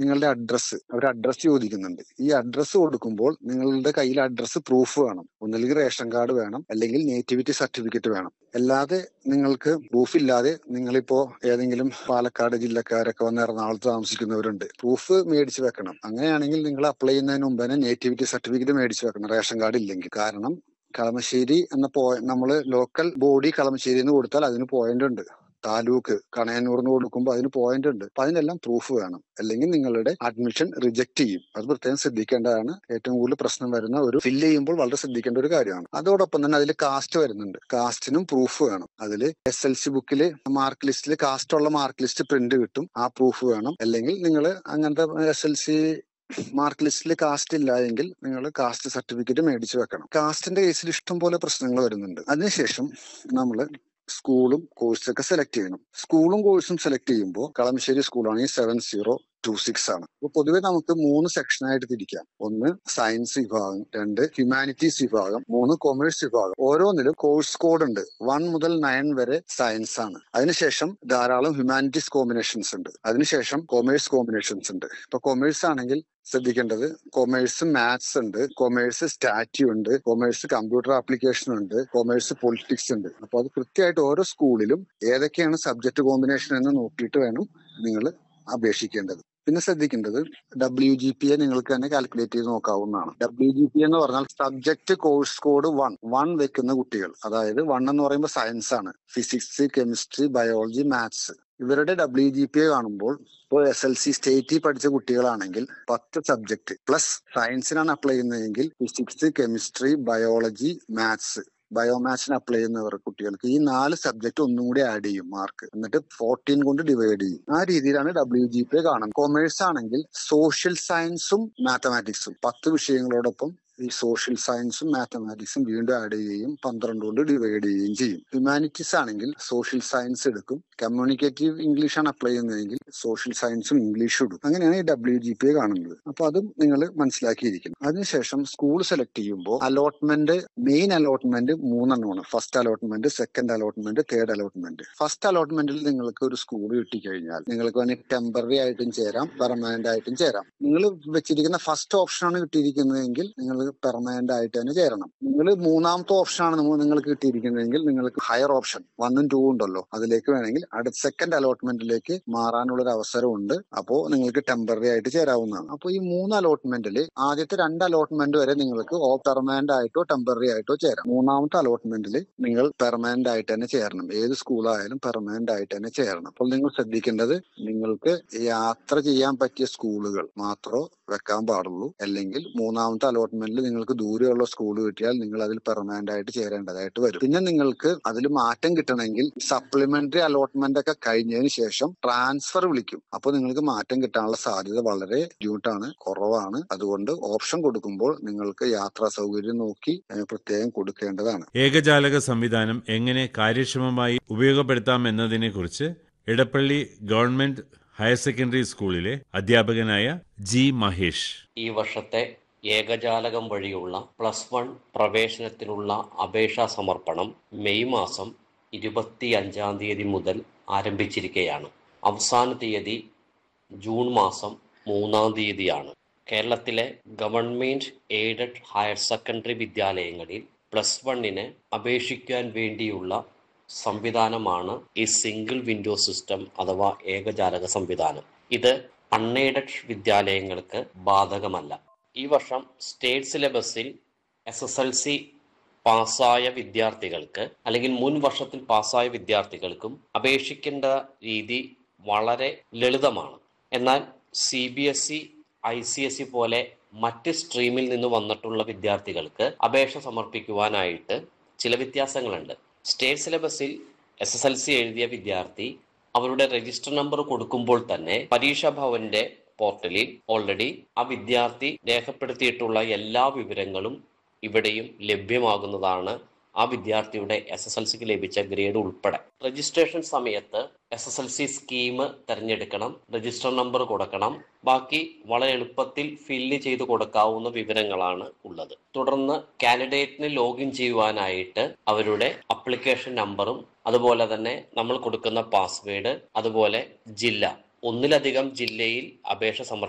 നിങ്ങളുടെ അഡ്രസ്സ് അവർ അഡ്രസ്സ് ചോദിക്കുന്നുണ്ട് ഈ അഡ്രസ്സ് കൊടുക്കുമ്പോൾ നിങ്ങളുടെ കയ്യിൽ അഡ്രസ്സ് പ്രൂഫ് വേണം ഒന്നില്ലെങ്കിൽ റേഷൻ കാർഡ് വേണം അല്ലെങ്കിൽ നേറ്റിവിറ്റി സർട്ടിഫിക്കറ്റ് വേണം അല്ലാതെ നിങ്ങൾക്ക് പ്രൂഫ് ഇല്ലാതെ നിങ്ങളിപ്പോ ഏതെങ്കിലും പാലക്കാട് ജില്ലക്കാരൊക്കെ വന്ന് എറണാകുളത്ത് താമസിക്കുന്നവരുണ്ട് പ്രൂഫ് മേടിച്ചു വെക്കണം അങ്ങനെയാണെങ്കിൽ നിങ്ങൾ അപ്ലൈ ചെയ്യുന്നതിന് മുമ്പ് തന്നെ നേറ്റിവിറ്റി സർട്ടിഫിക്കറ്റ് മേടിച്ചു വെക്കണം റേഷൻ കാർഡ് ഇല്ലെങ്കിൽ കാരണം കളമശ്ശേരി എന്ന പോയ നമ്മള് ലോക്കൽ ബോഡി കളമശ്ശേരി എന്ന് കൊടുത്താൽ അതിന് പോയിന്റ് ഉണ്ട് താലൂക്ക് കണയന്നൂർന്ന് കൊടുക്കുമ്പോൾ അതിന് പോയിന്റ് ഉണ്ട് അപ്പൊ അതിനെല്ലാം പ്രൂഫ് വേണം അല്ലെങ്കിൽ നിങ്ങളുടെ അഡ്മിഷൻ റിജക്ട് ചെയ്യും അത് പ്രത്യേകം ശ്രദ്ധിക്കേണ്ടതാണ് ഏറ്റവും കൂടുതൽ പ്രശ്നം വരുന്ന ഒരു ഫില്ല് ചെയ്യുമ്പോൾ വളരെ ശ്രദ്ധിക്കേണ്ട ഒരു കാര്യമാണ് അതോടൊപ്പം തന്നെ അതിൽ കാസ്റ്റ് വരുന്നുണ്ട് കാസ്റ്റിനും പ്രൂഫ് വേണം അതിൽ എസ് എൽ സി ബുക്കിൽ മാർക്ക് ലിസ്റ്റിൽ കാസ്റ്റ് ഉള്ള മാർക്ക് ലിസ്റ്റ് പ്രിന്റ് കിട്ടും ആ പ്രൂഫ് വേണം അല്ലെങ്കിൽ നിങ്ങൾ അങ്ങനത്തെ എസ് എൽ സി മാർക്ക് ലിസ്റ്റിൽ കാസ്റ്റ് ഇല്ല എങ്കിൽ നിങ്ങൾ കാസ്റ്റ് സർട്ടിഫിക്കറ്റ് മേടിച്ചു വെക്കണം കാസ്റ്റിന്റെ കേസിൽ ഇഷ്ടം പോലെ പ്രശ്നങ്ങൾ വരുന്നുണ്ട് അതിനുശേഷം നമ്മൾ സ്കൂളും കോഴ്സൊക്കെ സെലക്ട് ചെയ്യണം സ്കൂളും കോഴ്സും സെലക്ട് ചെയ്യുമ്പോൾ കളമശ്ശേരി സ്കൂളാണെങ്കിൽ സെവൻ സീറോ ടു സിക്സ് ആണ് അപ്പൊ പൊതുവെ നമുക്ക് മൂന്ന് സെക്ഷനായിട്ട് തിരിക്കാം ഒന്ന് സയൻസ് വിഭാഗം രണ്ട് ഹ്യൂമാനിറ്റീസ് വിഭാഗം മൂന്ന് കൊമേഴ്സ് വിഭാഗം ഓരോന്നിലും കോഴ്സ് കോഡ് ഉണ്ട് വൺ മുതൽ നയൻ വരെ സയൻസ് ആണ് അതിനുശേഷം ധാരാളം ഹ്യൂമാനിറ്റീസ് കോമ്പിനേഷൻസ് ഉണ്ട് അതിനുശേഷം കൊമേഴ്സ് കോമ്പിനേഷൻസ് ഉണ്ട് ഇപ്പൊ കൊമേഴ്സ് ആണെങ്കിൽ ശ്രദ്ധിക്കേണ്ടത് കൊമേഴ്സ് മാത്സ് ഉണ്ട് കൊമേഴ്സ് സ്റ്റാറ്റ്യൂ ഉണ്ട് കൊമേഴ്സ് കമ്പ്യൂട്ടർ ആപ്ലിക്കേഷൻ ഉണ്ട് കൊമേഴ്സ് പൊളിറ്റിക്സ് ഉണ്ട് അപ്പൊ അത് കൃത്യമായിട്ട് ഓരോ സ്കൂളിലും ഏതൊക്കെയാണ് സബ്ജക്ട് കോമ്പിനേഷൻ എന്ന് നോക്കിയിട്ട് വേണം നിങ്ങൾ അപേക്ഷിക്കേണ്ടത് പിന്നെ ശ്രദ്ധിക്കേണ്ടത് ഡബ്ല്യു ജി പി എ നിങ്ങൾക്ക് തന്നെ കാൽക്കുലേറ്റ് ചെയ്ത് നോക്കാവുന്നതാണ് ഡബ്ല്യു ജി പി എന്ന് പറഞ്ഞാൽ subject course code one one വെക്കുന്ന കുട്ടികൾ അതായത് വൺ എന്ന് പറയുമ്പോൾ സയൻസ് ആണ് ഫിസിക്സ് കെമിസ്ട്രി ബയോളജി മാത്സ് ഇവരുടെ ഡബ്ല്യു ജി പി എ കാണുമ്പോൾ ഇപ്പോൾ എസ് എൽ സി സ്റ്റേറ്റിൽ പഠിച്ച കുട്ടികളാണെങ്കിൽ പത്ത് സബ്ജക്ട് പ്ലസ് സയൻസിനാണ് അപ്ലൈ ചെയ്യുന്നതെങ്കിൽ ഫിസിക്സ് കെമിസ്ട്രി ബയോളജി മാത്സ് ബയോമാത്സിന് അപ്ലൈ ചെയ്യുന്നവർ കുട്ടികൾക്ക് ഈ നാല് സബ്ജക്ട് ഒന്നും കൂടി ആഡ് ചെയ്യും മാർക്ക് എന്നിട്ട് ഫോർട്ടീൻ കൊണ്ട് ഡിവൈഡ് ചെയ്യും ആ രീതിയിലാണ് ഡബ്ല്യു ജി പി കാണുന്നത് കൊമേഴ്സ് ആണെങ്കിൽ സോഷ്യൽ സയൻസും മാത്തമാറ്റിക്സും പത്ത് വിഷയങ്ങളോടൊപ്പം ഈ സോഷ്യൽ സയൻസും മാത്തമാറ്റിക്സും വീണ്ടും ആഡ് ചെയ്യുകയും പന്ത്രണ്ട് കൊണ്ട് ഡിവൈഡ് ചെയ്യുകയും ചെയ്യും ഹ്യൂമാനിറ്റീസ് ആണെങ്കിൽ സോഷ്യൽ സയൻസ് എടുക്കും കമ്മ്യൂണിക്കേറ്റീവ് ഇംഗ്ലീഷ് ആണ് അപ്ലൈ ചെയ്യുന്നതെങ്കിൽ സോഷ്യൽ സയൻസും ഇംഗ്ലീഷും എടുക്കും അങ്ങനെയാണ് ഈ ഡബ്ല്യു ജി പി കാണുന്നത് അപ്പൊ അതും നിങ്ങൾ മനസ്സിലാക്കിയിരിക്കണം അതിനുശേഷം സ്കൂൾ സെലക്ട് ചെയ്യുമ്പോൾ അലോട്ട്മെന്റ് മെയിൻ അലോട്ട്മെന്റ് മൂന്നെണ്ണമാണ് first allotment second allotment third allotment first അലോട്ട്മെന്റിൽ നിങ്ങൾക്ക് ഒരു സ്കൂൾ കിട്ടിക്കഴിഞ്ഞാൽ നിങ്ങൾക്ക് വേണമെങ്കിൽ ടെമ്പററി ആയിട്ടും ചേരാം പെർമനന്റ് ആയിട്ടും ചേരാം നിങ്ങൾ വെച്ചിരിക്കുന്ന ഫസ്റ്റ് ഓപ്ഷനാണ് കിട്ടിയിരിക്കുന്നതെങ്കിൽ നിങ്ങൾ പെർമനന്റ് ആയിട്ട് തന്നെ ചേരണം നിങ്ങൾ മൂന്നാമത്തെ ഓപ്ഷനാണ് നിങ്ങൾക്ക് കിട്ടിയിരിക്കുന്നതെങ്കിൽ നിങ്ങൾക്ക് ഹയർ ഓപ്ഷൻ വണ്ണും ടൂ ഉണ്ടല്ലോ അതിലേക്ക് വേണമെങ്കിൽ അടുത്ത സെക്കൻഡ് അലോട്ട്മെന്റിലേക്ക് മാറാനുള്ള ഒരു അവസരമുണ്ട് അപ്പോൾ നിങ്ങൾക്ക് ടെമ്പററി ആയിട്ട് ചേരാവുന്നതാണ് അപ്പോൾ ഈ മൂന്ന് അലോട്ട്മെന്റിൽ ആദ്യത്തെ രണ്ട് അലോട്ട്മെന്റ് വരെ നിങ്ങൾക്ക് പെർമനന്റ് ആയിട്ടോ ടെമ്പററി ആയിട്ടോ ചേരാം മൂന്നാമത്തെ അലോട്ട്മെന്റിൽ നിങ്ങൾ പെർമനന്റ് ആയിട്ട് തന്നെ ചേരണം ഏത് സ്കൂളായാലും പെർമനന്റ് ആയിട്ട് തന്നെ ചേരണം അപ്പോൾ നിങ്ങൾ ശ്രദ്ധിക്കേണ്ടത് നിങ്ങൾക്ക് യാത്ര ചെയ്യാൻ പറ്റിയ സ്കൂളുകൾ മാത്രമേ വെക്കാൻ പാടുള്ളൂ അല്ലെങ്കിൽ മൂന്നാമത്തെ അലോട്ട്മെന്റിൽ നിങ്ങൾക്ക് ദൂരെയുള്ള സ്കൂൾ കിട്ടിയാൽ നിങ്ങൾ അതിൽ പെർമനന്റ് ആയിട്ട് ചേരേണ്ടതായിട്ട് വരും പിന്നെ നിങ്ങൾക്ക് അതിൽ മാറ്റം കിട്ടണമെങ്കിൽ സപ്ലിമെന്ററി അലോട്ട്മെന്റ് ഒക്കെ കഴിഞ്ഞതിന് ശേഷം ട്രാൻസ്ഫർ വിളിക്കും അപ്പോൾ നിങ്ങൾക്ക് മാറ്റം കിട്ടാനുള്ള സാധ്യത വളരെ ബുദ്ധിമുട്ടാണ് കുറവാണ് അതുകൊണ്ട് ഓപ്ഷൻ കൊടുക്കുമ്പോൾ നിങ്ങൾക്ക് യാത്രാ സൗകര്യം നോക്കി പ്രത്യേകം കൊടുക്കേണ്ടതാണ് ഏകജാലക സംവിധാനം എങ്ങനെ കാര്യക്ഷമമായി ഉപയോഗപ്പെടുത്താം എന്നതിനെക്കുറിച്ച് ഇടപ്പള്ളി ഗവൺമെന്റ് ഹയർ സെക്കൻഡറി സ്കൂളിലെ അധ്യാപകനായ ജി മഹേഷ് ഈ വർഷത്തെ ഏകജാലകം വഴിയുള്ള പ്ലസ് വൺ പ്രവേശനത്തിനുള്ള അപേക്ഷാ സമർപ്പണം മെയ് മാസം ഇരുപത്തി അഞ്ചാം തീയതി മുതൽ ആരംഭിച്ചിരിക്കുകയാണ് അവസാന തീയതി ജൂൺ മാസം മൂന്നാം തീയതിയാണ് കേരളത്തിലെ ഗവൺമെന്റ് എയ്ഡഡ് ഹയർ സെക്കൻഡറി വിദ്യാലയങ്ങളിൽ പ്ലസ് വണ്ണിന് അപേക്ഷിക്കാൻ വേണ്ടിയുള്ള സംവിധാനമാണ് ഈ സിംഗിൾ വിൻഡോ സിസ്റ്റം അഥവാ ഏകജാലക സംവിധാനം ഇത് അൺഎയ്ഡഡ് വിദ്യാലയങ്ങൾക്ക് ബാധകമല്ല ഈ വർഷം സ്റ്റേറ്റ് സിലബസിൽ എസ് എസ് എൽ സി പാസ്സായ വിദ്യാർത്ഥികൾക്ക് അല്ലെങ്കിൽ മുൻ വർഷത്തിൽ പാസ്സായ വിദ്യാർത്ഥികൾക്കും അപേക്ഷിക്കേണ്ട രീതി വളരെ ലളിതമാണ് എന്നാൽ C B S E I C S E പോലെ മറ്റ് സ്ട്രീമിൽ നിന്ന് വന്നിട്ടുള്ള വിദ്യാർത്ഥികൾക്ക് അപേക്ഷ സമർപ്പിക്കുവാനായിട്ട് ചില വ്യത്യാസങ്ങളുണ്ട് സ്റ്റേറ്റ് സിലബസിൽ എസ് എസ് എൽ സി എഴുതിയ വിദ്യാർത്ഥി അവരുടെ രജിസ്റ്റർ നമ്പർ കൊടുക്കുമ്പോൾ തന്നെ പരീക്ഷാ ഭവന്റെ പോർട്ടലിൽ ഓൾറെഡി ആ വിദ്യാർത്ഥി രേഖപ്പെടുത്തിയിട്ടുള്ള എല്ലാ വിവരങ്ങളും ഇവിടെയും ലഭ്യമാകുന്നതാണ് ആ വിദ്യാർത്ഥിയുടെ എസ് എസ് എൽ സിക്ക് ലഭിച്ച ഗ്രേഡ് ഉൾപ്പെടെ രജിസ്ട്രേഷൻ സമയത്ത് S S L C scheme തിരഞ്ഞെടുക്കണം രജിസ്റ്റർ നമ്പർ കൊടുക്കണം ബാക്കി വളരെ എളുപ്പത്തിൽ ഫില്ല് ചെയ്ത് കൊടുക്കാവുന്ന വിവരങ്ങളാണ് ഉള്ളത് തുടർന്ന് കാൻഡിഡേറ്റിന് ലോഗിൻ ചെയ്യുവാനായിട്ട് അവരുടെ അപ്ലിക്കേഷൻ നമ്പറും അതുപോലെ തന്നെ നമ്മൾ കൊടുക്കുന്ന പാസ്വേഡ് അതുപോലെ ജില്ല ഒന്നിലധികം ജില്ലയിൽ അപേക്ഷ സമർപ്പിക്കും